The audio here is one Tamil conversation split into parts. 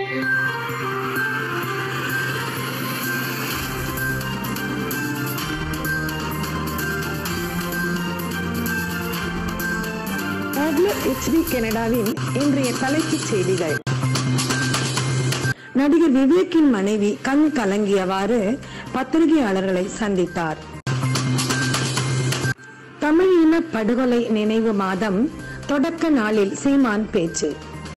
ஆக்லர் ஹெச்டி கனடாவின் இன்றைய தலைப்புச் செய்திகள் நடிகர் விவேக்கின் மனைவி கண் கலங்கியவாறு பத்திரிகையாளர்களை சந்தித்தார் தமிழ் இன படுகொலை நினைவு மாதம் தொடக்க நாளில் சீமான் பேச்சு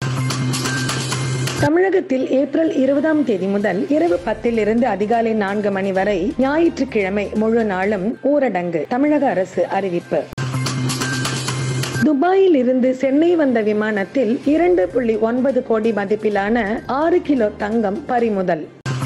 தமிழகத்தில் ஏப்ரல் இருபதாம் தேதி முதல் இரவு பத்திலிருந்து அதிகாலை நான்கு மணி வரை ஞாயிற்றுக்கிழமை முழு நாளும் ஊரடங்கு தமிழக அரசு அறிவிப்பு துபாயில் இருந்து சென்னை வந்த விமானத்தில் இரண்டு புள்ளி ஒன்பது கோடி மதிப்பிலான ஆறு கிலோ தங்கம் பறிமுதல்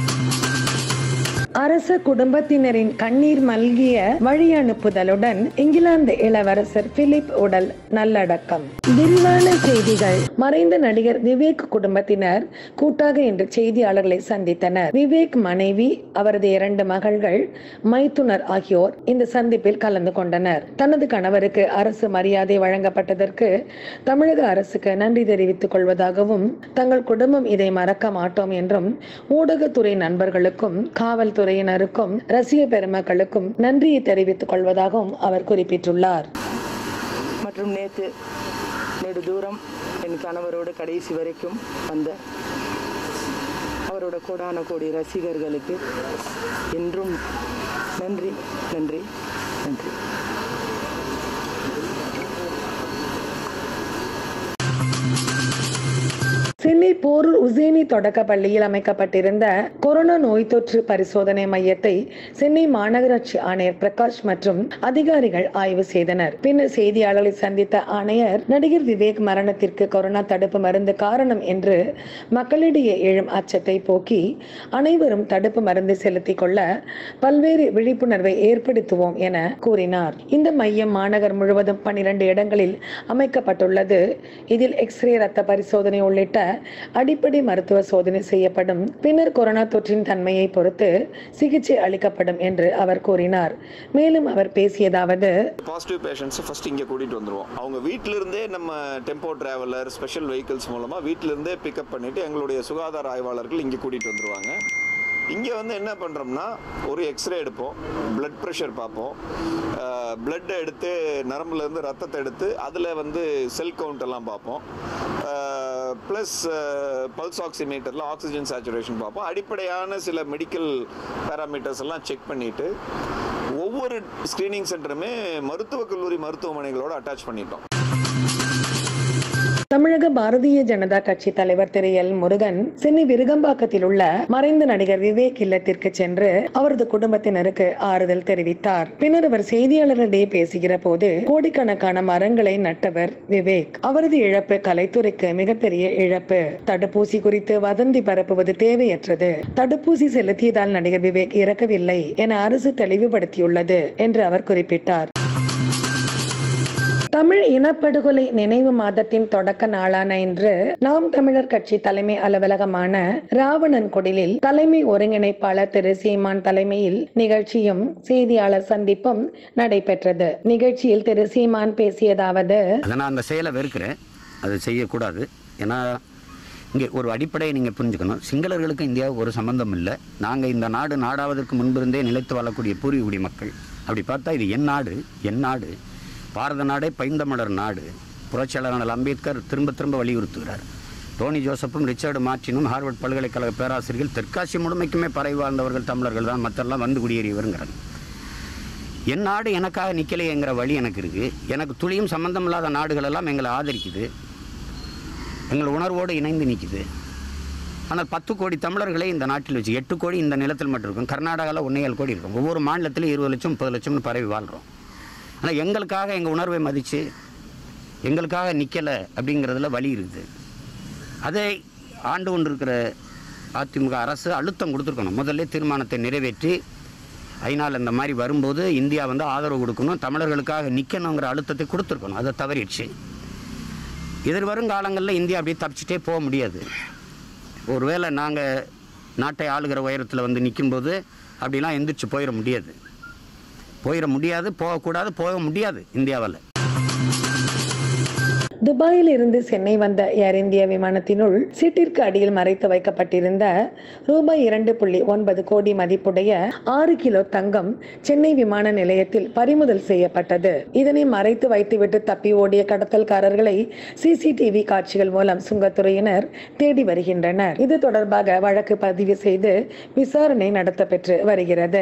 அரச குடும்பத்தினரின் கண்ணீர் மல்கிய வழி அனுப்புதலுடன் இங்கிலாந்து இளவரசர் பிலிப் உடல் நல்லடக்கம் விரிவான செய்திகள் மறைந்த நடிகர் விவேக் குடும்பத்தினர் கூட்டாக இன்று செய்தியாளர்களை சந்தித்தனர் விவேக் மனைவி அவரது இரண்டு மகள்கள் மைத்துனர் ஆகியோர் இந்த சந்திப்பில் கலந்து கொண்டனர் தனது கணவருக்கு அரசு மரியாதை வழங்கப்பட்டதற்கு தமிழக அரசுக்கு நன்றி தெரிவித்துக் கொள்வதாகவும் தங்கள் குடும்பம் இதை மறக்க மாட்டோம் என்றும் ஊடகத்துறை நண்பர்களுக்கும் காவல்துறையினருக்கும் ரசிக பெருமக்களுக்கும் நன்றியை தெரிவித்துக் கொள்வதாகவும் அவர் குறிப்பிட்டுள்ளார் மற்றும் நேற்று நெடு தூரம் என் கணவரோடு கடைசி வரைக்கும் வந்த அவரோட கோடான கோடி ரசிகர்களுக்கு என்றும் நன்றி நன்றி நன்றி சென்னை போரூர் உசேனி தொடக்க பள்ளியில் அமைக்கப்பட்டிருந்த கொரோனா நோய் தொற்று பரிசோதனை மையத்தை சென்னை மாநகராட்சி ஆணையர் பிரகாஷ் மற்றும் அதிகாரிகள் ஆய்வு செய்தனர் பின்னர் செய்தியாளர்களை சந்தித்த ஆணையர் நடிகர் விவேக் மரணத்திற்கு கொரோனா தடுப்பு மருந்து காரணம் என்று மக்களிடையே எழும் அச்சத்தை போக்கி அனைவரும் தடுப்பு மருந்து செலுத்திக் கொள்ள பல்வேறு விழிப்புணர்வை ஏற்படுத்துவோம் என கூறினார் இந்த மையம் மாநகர் முழுவதும் பன்னிரண்டு இடங்களில் அமைக்கப்பட்டுள்ளது இதில் எக்ஸ்ரே ரத்த பரிசோதனை உள்ளிட்ட அடிப்படை மருத்துவ சோதனை செய்யப்படும் பின்னர் கொரோனா தொற்றின் தன்மையை பொறுத்து சிகிச்சை அளிக்கப்படும் என்று அவர் கூறினார் மேலும் அவர் பேசியதாவது பாசிட்டிவ் பேஷண்ட்ஸை ஃபஸ்ட் இங்கே கூட்டிகிட்டு வந்துருவோம் அவங்க வீட்டில இருந்தே நம்ம டெம்போ டிராவலர் ஸ்பெஷல் வெஹிக்கிள்ஸ் மூலமாக வீட்டில இருந்தே பிக்கப் பண்ணிவிட்டு எங்களுடைய சுகாதார ஆய்வாளர்கள் இங்கே கூட்டிகிட்டு வந்துருவாங்க இங்கே வந்து என்ன பண்ணுறோம்னா ஒரு எக்ஸ்ரே எடுப்போம் பிளட் ப்ரெஷர் பார்ப்போம் பிளட் எடுத்து நரம்புலேருந்து ரத்தத்தை எடுத்து அதில் வந்து செல் கவுண்ட் எல்லாம் பார்ப்போம் ப்ளஸ் பல்ஸ் ஆக்சிமீட்டரில் ஆக்சிஜன் சேச்சுரேஷன் பார்ப்போம் அடிப்படையான சில மெடிக்கல் பேராமீட்டர்ஸ் எல்லாம் செக் பண்ணிவிட்டு ஒவ்வொரு ஸ்க்ரீனிங் சென்டருமே மருத்துவக் கல்லூரி மருத்துவமனைகளோட அட்டாச் பண்ணிட்டோம் தமிழக பாரதிய ஜனதா கட்சி தலைவர் திரு எல் முருகன் சென்னை விருகம்பாக்கத்தில் உள்ள மறைந்த நடிகர் விவேக் இல்லத்திற்கு சென்று அவரது குடும்பத்தினருக்கு ஆறுதல் தெரிவித்தார் பின்னர் அவர் செய்தியாளர்களிடையே பேசுகிற போது கோடிக்கணக்கான மரங்களை நட்டவர் விவேக் அவரது இழப்பு கலைத்துறைக்கு மிகப்பெரிய இழப்பு தடுப்பூசி குறித்து வதந்தி பரப்புவது தேவையற்றது தடுப்பூசி செலுத்தியதால் நடிகர் விவேக் இறக்கவில்லை என அரசு தெளிவுபடுத்தியுள்ளது என்று அவர் குறிப்பிட்டார் தமிழ் இனப்படுகொலை நினைவு மாதத்தின் தொடக்க நாளான இன்று நாம் தமிழர் கட்சி தலைமை அலுவலகமான ராவணன் குடிலில் தலைமை ஒருங்கிணைப்பாளர் திரு சீமான் தலைமையில் நிகழ்ச்சியும் செய்தியாளர் சந்திப்பும் நடைபெற்றது நிகழ்ச்சியில் திரு சீமான் பேசியதாவது அதை நான் அந்த செயலை வெறுக்கிறேன் அது செய்யக்கூடாது ஏன்னா இங்கே ஒரு அடிப்படையை நீங்கள் புரிஞ்சுக்கணும் சிங்களர்களுக்கு இந்தியாவுக்கு ஒரு சம்பந்தம் இல்லை நாங்கள் இந்த நாடு நாடாவதற்கு முன்பிருந்தே நிலைத்து வாழக்கூடிய பூர்வீகுடி மக்கள் அப்படி பார்த்தா இது என் நாடு என் நாடு பாரத நாடே பைந்தமிழர் நாடு புரட்சியாளர் அம்பேத்கர் திரும்ப திரும்ப வலியுறுத்துகிறார் டோனி ஜோசப்பும் ரிச்சர்டு மார்டினும் ஹார்வர்ட் பல்கலைக்கழக பேராசிரியர்கள் தெற்காசிய முழுமைக்குமே பரவி வாழ்ந்தவர்கள் தமிழர்கள் தான் மற்றெல்லாம் வந்து குடியேறியவருங்கிறாங்க என் நாடு எனக்காக நிற்கலையேங்கிற வழி எனக்கு இருக்குது எனக்கு துளியும் சம்பந்தம் இல்லாத நாடுகள் எல்லாம் எங்களை ஆதரிக்குது எங்கள் உணர்வோடு இணைந்து நிற்குது ஆனால் பத்து கோடி தமிழர்களை இந்த நாட்டில் வச்சு எட்டு கோடி இந்த நிலத்தில் மட்டும் இருக்கும் கர்நாடகாவில் ஒன்னேகால் கோடி இருக்கும் ஒவ்வொரு மாநிலத்திலும் இருபது லட்சம் முப்பது லட்சம்னு பரவி வாழ்கிறோம் ஆனால் எங்களுக்காக எங்கள் உணர்வை மதித்து எங்களுக்காக நிற்கலை அப்படிங்கிறதுல வழி இருக்குது அதை ஆண்டு கொண்டிருக்கிற அதிமுக அரசு அழுத்தம் கொடுத்துருக்கணும் முதல்ல தீர்மானத்தை நிறைவேற்றி ஐநாள் இந்த மாதிரி வரும்போது இந்தியா வந்து ஆதரவு கொடுக்கணும் தமிழர்களுக்காக நிற்கணுங்கிற அழுத்தத்தை கொடுத்துருக்கணும் அதை தவறிடுச்சு எதிர்வரும் காலங்களில் இந்தியா அப்படியே தப்பிச்சிட்டே போக முடியாது ஒருவேளை நாங்கள் நாட்டை ஆளுகிற உயரத்தில் வந்து நிற்கும்போது அப்படிலாம் எந்திரிச்சு போயிட முடியாது போயிட முடியாது போகக்கூடாது போக முடியாது இந்தியாவில் துபாயில் இருந்து சென்னை வந்த ஏர் இந்தியா விமானத்தினுள் சீட்டிற்கு அடியில் மறைத்து வைக்கப்பட்டிருந்த ரூபாய் இரண்டு புள்ளி ஒன்பது கோடி மதிப்புடைய ஆறு கிலோ தங்கம் சென்னை விமான நிலையத்தில் பறிமுதல் செய்யப்பட்டது இதனை மறைத்து வைத்துவிட்டு தப்பி ஓடிய கடத்தல்காரர்களை சிசிடிவி காட்சிகள் மூலம் சுங்கத்துறையினர் தேடி வருகின்றனர் இது தொடர்பாக வழக்கு பதிவு செய்து விசாரணை நடத்தப்பெற்று வருகிறது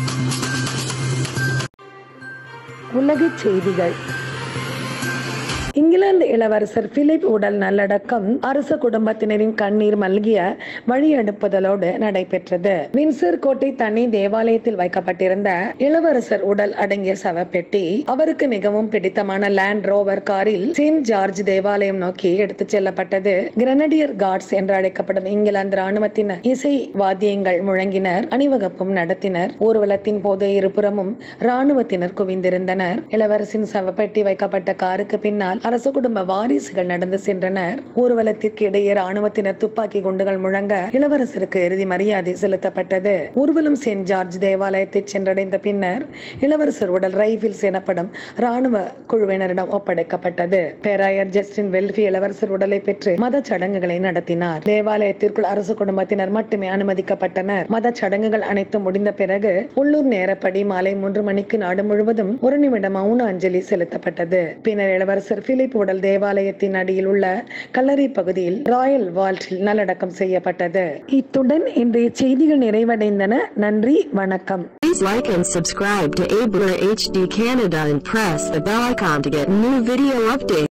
உலகச் செய்திகள் இங்கிலாந்து இளவரசர் பிலிப் உடல் நல்லடக்கம் அரச குடும்பத்தினரின் கண்ணீர் மல்கிய வழி அனுப்புதலோடு நடைபெற்றது வின்சர் கோட்டை தனி தேவாலயத்தில் வைக்கப்பட்டிருந்த இளவரசர் உடல் அடங்கிய சவப்பெட்டி அவருக்கு மிகவும் பிடித்தமான லேண்ட் ரோவர் காரில் செயின்ட் ஜார்ஜ் தேவாலயம் நோக்கி எடுத்துச் செல்லப்பட்டது கிரனடியர் கார்ட்ஸ் என்று அழைக்கப்படும் இங்கிலாந்து ராணுவத்தின் இசை வாத்தியங்கள் முழங்கினர் அணிவகுப்பும் நடத்தினர் ஊர்வலத்தின் போது இருபுறமும் ராணுவத்தினர் குவிந்திருந்தனர் இளவரசின் சவப்பெட்டி வைக்கப்பட்ட காருக்கு பின்னால் அரச குடும்ப வாரிசுகள் நடந்து சென்றனர் ஊர்வலத்திற்கு இடையே ராணுவத்தினர் துப்பாக்கி குண்டுகள் முழங்க இளவரசருக்கு இறுதி மரியாதை செலுத்தப்பட்டது ஊர்வலம் செயின்ட் ஜார்ஜ் தேவாலயத்தை சென்றடைந்த பின்னர் இளவரசர் உடல் ரைபிள்ஸ் எனப்படும் ராணுவ குழுவினரிடம் ஒப்படைக்கப்பட்டது பேராயர் ஜஸ்டின் வெல்ஃபி இளவரசர் உடலை பெற்று மத சடங்குகளை நடத்தினார் தேவாலயத்திற்குள் அரச குடும்பத்தினர் மட்டுமே அனுமதிக்கப்பட்டனர் மத சடங்குகள் அனைத்தும் முடிந்த பிறகு உள்ளூர் நேரப்படி மாலை மூன்று மணிக்கு நாடு முழுவதும் ஒரு நிமிடம் மௌன அஞ்சலி செலுத்தப்பட்டது பின்னர் இளவரசர் பிலிப் உடல் தேவாலயத்தின் அடியில் உள்ள கல்லறை பகுதியில் ராயல் வால்ட்டில் நல்லடக்கம் செய்யப்பட்டது இத்துடன் இன்றைய செய்திகள் நிறைவடைந்தன நன்றி வணக்கம் Please like and subscribe to Abler HD Canada and press the bell icon to get new video updates.